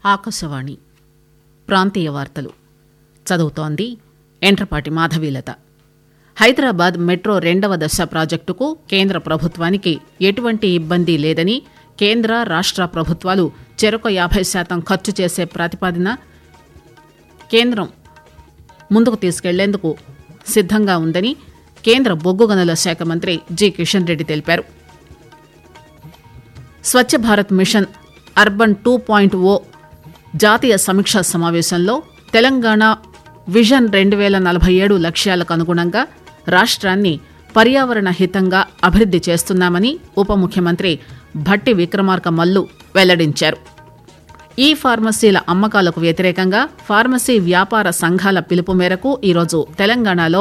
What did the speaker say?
ఆకాశవాణి ప్రాంతీయ వార్తలు చదువుతోంది ఎంట్రపాటి మాధవీలత హైదరాబాద్ మెట్రో రెండవ దశ ప్రాజెక్టుకు కేంద్ర ప్రభుత్వానికి ఎటువంటి ఇబ్బంది లేదని కేంద్ర రాష్ట ప్రభుత్వాలు చెరొక యాభై శాతం ఖర్చు చేసే ప్రతిపాదన కేంద్రం ముందుకు తీసుకెళ్లేందుకు సిద్దంగా ఉందని కేంద్ర బొగ్గు గనుల శాఖ మంత్రి జి కిషన్ రెడ్డి తెలిపారు Swachh Bharat mission urban two point O జాతీయ సమీక్షా సమావేశంలో తెలంగాణ విజన్ రెండు వేల నలభై ఏడు లక్ష్యాలకు అనుగుణంగా రాష్ట్రాన్ని పర్యావరణ హితంగా అభివృద్ది చేస్తున్నామని ఉప ముఖ్యమంత్రి భట్టి విక్రమార్క మల్లు వెల్లడించారు ఈ ఫార్మసీల అమ్మకాలకు వ్యతిరేకంగా ఫార్మసీ వ్యాపార సంఘాల పిలుపు మేరకు ఈరోజు తెలంగాణలో